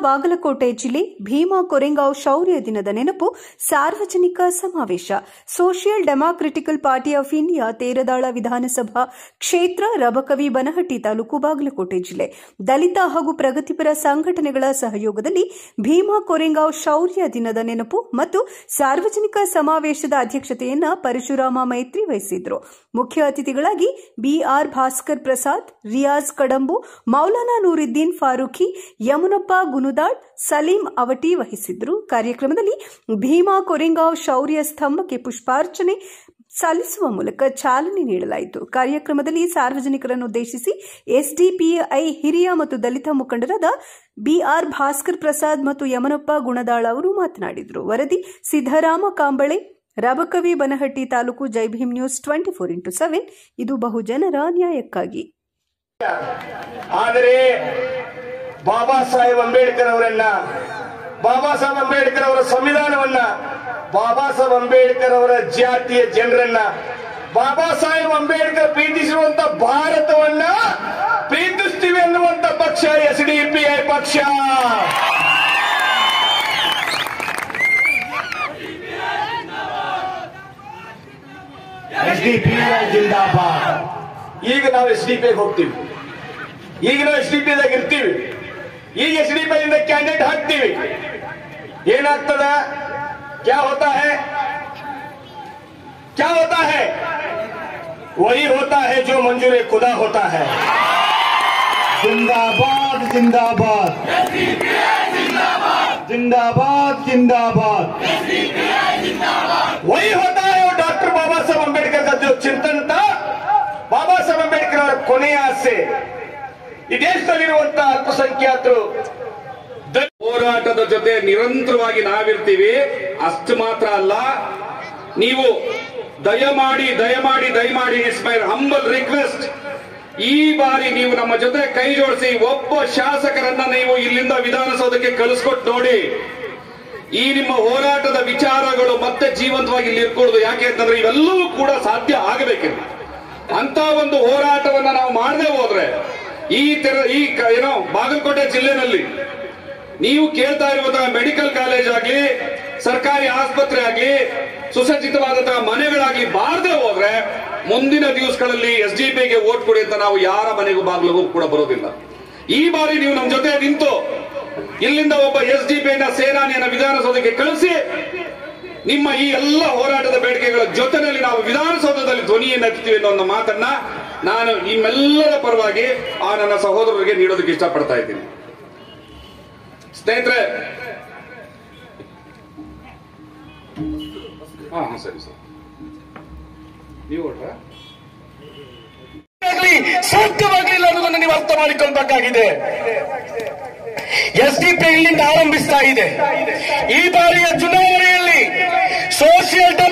ಬಾಗಲಕೋಟೆ ಜಿಲ್ಲೆ ಭೀಮಾ ಕೊರೆಂಗಾವ್ ಶೌರ್ಯ ದಿನದ ನೆನಪು ಸಾರ್ವಜನಿಕ ಸಮಾವೇಶ social democratical party of India Teradal ವಿಧಾನಸಭಾ ಕ್ಷೇತ್ರ ರಬಕವಿ ಬನಹಟ್ಟಿ ತಾಲೂಕು ಬಾಗಲಕೋಟೆ ಜಿಲ್ಲೆ ದಲಿತ ಹಾಗೂ ಪ್ರಗತಿಪರ ಸಂಘಟನೆಗಳ ಸಹಯೋಗದಲ್ಲಿ ಭೀಮಾ ಕೊರೆಂಗಾವ್ ಶೌರ್ಯ ದಿನದ ನೆನಪು ಮತ್ತು ಸಾರ್ವಜನಿಕ ಸಮಾವೇಶದ ಅಧ್ಯಕ್ಷತೆಯನ್ನ ಪರಶುರಾಮ ಮೈತ್ರಿ ವಹಿಸಿದ್ರು ಮುಖ್ಯ ಅತಿಥಿಗಳಾಗಿ ಬಿಆರ್ ಭಾಸ್ಕರ್ ಪ್ರಸಾದ್ ರಿಯಾಜ್ ಕಡಂಬು ಮೌಲಾನಾ ನೂರುದ್ದೀನ್ ಫಾರೂಖಿ ಯಮುನಪ್ಪ ಗುನುದಾಳ್ ಸಲೀಂ ಅವಟಿ ವಹಿಸಿದ್ರು ಕಾರ್ಯಕ್ರಮದಲ್ಲಿ ಭೀಮಾ ಕೊರೆಂಗಾವ್ ಶೌರ್ಯ ಸ್ತಂಭಕ್ಕೆ ಪುಷ್ಪಾರ್ಚನೆ ಸಲ್ಲಿಸುವ ಮೂಲಕ ಚಾಲನೆ ನೀಡಲಾಯಿತು ಕಾರ್ಯಕ್ರಮದಲ್ಲಿ ಸಾರ್ವಜನಿಕರನ್ನು ಉದ್ದೇಶಿಸಿ ಎಸ್ಡಿಪಿಐ ಹಿರಿಯ ಮತ್ತು ದಲಿತ ಮುಖಂಡರಾದ ಬಿಆರ್ ಭಾಸ್ಕರ್ ಪ್ರಸಾದ್ ಮತ್ತು ಯಮನಪ್ಪ ಗುಣದಾಳ್ ಅವರು ಮಾತನಾಡಿದರು ವರದಿ Siddarama Kamble Rabakavi Banahatti taluk Jai Bhim news twenty four into seven ಇದು ಬಹುಜನರ ನ್ಯಾಯಕ್ಕಾಗಿ ಆದರೆ ಬಾಬಾ ಸಾಹೇಬ್ ಅಂಬೇಡ್ಕರ್ ಅವರನ್ನ ಬಾಬಾ ಸಾಹೇಬ್ ಅಂಬೇಡ್ಕರ್ ಅವರ ಸಂವಿಧಾನವನ್ನ ಬಾಬಾ ಸಾಹೇಬ್ ಅಂಬೇಡ್ಕರ್ ಅವರ ಜಾತಿಯ ಜನರನ್ನ ಬಾಬಾ ಸಾಹೇಬ್ ಅಂಬೇಡ್ಕರ್ ಪ್ರೀತಿಸಿರುವಂತ ಭಾರತವನ್ನ ಪ್ರೀತಿಸ್ತೀವಿ ಅನ್ನುವಂತ ಪಕ್ಷ ಎಸ್ ಡಿ ಪಿ ಐ ಪಕ್ಷ ಎಸ್ ಡಿ ಪಿ ಐ ಜಿಂದಾಬಾದ್ ಈಗ ನಾವು ಎಸ್ ಡಿ ಪಿ ಹೋಗ್ತೀವಿ ಈಗ ನಾವು ಎಸ್ ಡಿ ಪಿ ದಾಗ ಇರ್ತೀವಿ ಈಗ ಎಸ್ ಡಿ ಪಿ ಇಂದ ಕ್ಯಾಂಡಿಡೇಟ್ ಹಾಕ್ತೀವಿ ಏನಾಗ್ತದ क्या होता है क्या होता है वही होता है जो मंजूर खुदा होता है जिंदाबाद जिंदाबाद जिंदाबाद जिंदाबाद वही होता है वो डॉक्टर बाबा साहब अम्बेडकर का जो चिंतन था ಬಾಬಾ ಸಾಹೇಬ್ ಅಂಬೇಡ್ಕರ್ ಅವರ ಕೊನೆಯ ಆಸೆ ಈ ದೇಶದಲ್ಲಿರುವಂತಹ ಅಲ್ಪಸಂಖ್ಯಾತರು ದ- ಹೋರಾಟದ ಜೊತೆ ನಿರಂತರವಾಗಿ ನಾವಿರ್ತೀವಿ ಅಷ್ಟು ಮಾತ್ರ ಅಲ್ಲ ನೀವು ದಯಮಾಡಿ ದಯಮಾಡಿ ದಯಮಾಡಿ ಇಟ್ಸ್ ಮೈ ಹಂಬಲ್ ರಿಕ್ವೆಸ್ಟ್ ಈ ಬಾರಿ ನೀವು ನಮ್ಮ ಜೊತೆ ಕೈ ಜೋಡಿಸಿ ಒಬ್ಬ ಶಾಸಕರನ್ನ ನೀವು ಇಲ್ಲಿಂದ ವಿಧಾನಸೌಧಕ್ಕೆ ಕಳಿಸ್ಕೊಟ್ಟು ನೋಡಿ ಈ ನಿಮ್ಮ ಹೋರಾಟದ ವಿಚಾರಗಳು ಮತ್ತೆ ಜೀವಂತವಾಗಿ ಇಲ್ಲಿ ಇರ್ಕೊಡುದು ಯಾಕೆ ಅಂತಂದ್ರೆ ಇವೆಲ್ಲವೂ ಕೂಡ ಸಾಧ್ಯ ಆಗಬೇಕಿದೆ ಅಂತ ಒಂದು ಹೋರಾಟವನ್ನ ನಾವು ಮಾಡದೆ ಹೋದ್ರೆ ಈ ತರ ಈ ಕ- ಏನೋ ಬಾಗಲಕೋಟೆ ಜಿಲ್ಲೆನಲ್ಲಿ ನೀವು ಕೇಳ್ತಾ ಇರುವಂತಹ ಮೆಡಿಕಲ್ ಕಾಲೇಜ್ ಆಗ್ಲಿ ಸರ್ಕಾರಿ ಆಸ್ಪತ್ರೆ ಆಗ್ಲಿ ಸುಸಜ್ಜಿತವಾದಂತಹ ಮನೆಗಳಾಗ್ಲಿ ಬಾರದೆ ಹೋದ್ರೆ ಮುಂದಿನ ದಿವಸಗಳಲ್ಲಿ ಎಸ್ ಡಿ ಪಿಗೆ ಓಟ್ ಕೊಡಿ ಅಂತ ನಾವು ಯಾರ ಮನೆಗೂ ಬಾಗಿಲಿಗೂ ಕೂಡ ಬರೋದಿಲ್ಲ ಈ ಬಾರಿ ನೀವು ನಮ್ಮ ಜೊತೆ ನಿಂತು ಇಲ್ಲಿಂದ ಒಬ್ಬ ಎಸ್ ಡಿ ಪಿನ ಸೇನಾನಿಯನ್ನ ವಿಧಾನಸೌಧಕ್ಕೆ ಕಳಿಸಿ ನಿಮ್ಮ ಈ ಎಲ್ಲ ಹೋರಾಟದ ಬೇಡಿಕೆಗಳ ಜೊತೆನಲ್ಲಿ ನಾವು ವಿಧಾನಸೌಧದಲ್ಲಿ ಧ್ವನಿಯನ್ನು ಎತ್ತೀವಿ ಅನ್ನೋ ಒಂದು ಮಾತನ್ನ ನಾನು ನಿಮ್ಮೆಲ್ಲರ ಪರವಾಗಿ ಆ ನನ್ನ ಸಹೋದರರಿಗೆ ನೀಡೋದಕ್ಕೆ ಇಷ್ಟಪಡ್ತಾ ಇದ್ದೀನಿ ಸ್ನೇಹಿತರೆ ಹಾ ಹಾ ಸರಿ ಸರಿ ನೀವು ಹೊರಟ್ರಾ? ಆಗಲಿ ಸಾಧ್ಯವಾಗಲಿಲ್ಲ ಅನ್ನೋದನ್ನು ನೀವು ಅರ್ಥ ಮಾಡಿಕೊಳ್ಬೇಕಾಗಿದೆ ಎಸ್ ಡಿ ಪಿ ಇಲ್ಲಿಂದ ಆರಂಭಿಸ್ತಾ ಇದೆ ಈ ಬಾರಿಯ ಚುನಾವಣೆಯಲ್ಲಿ ಸೋಷಿಯಲ್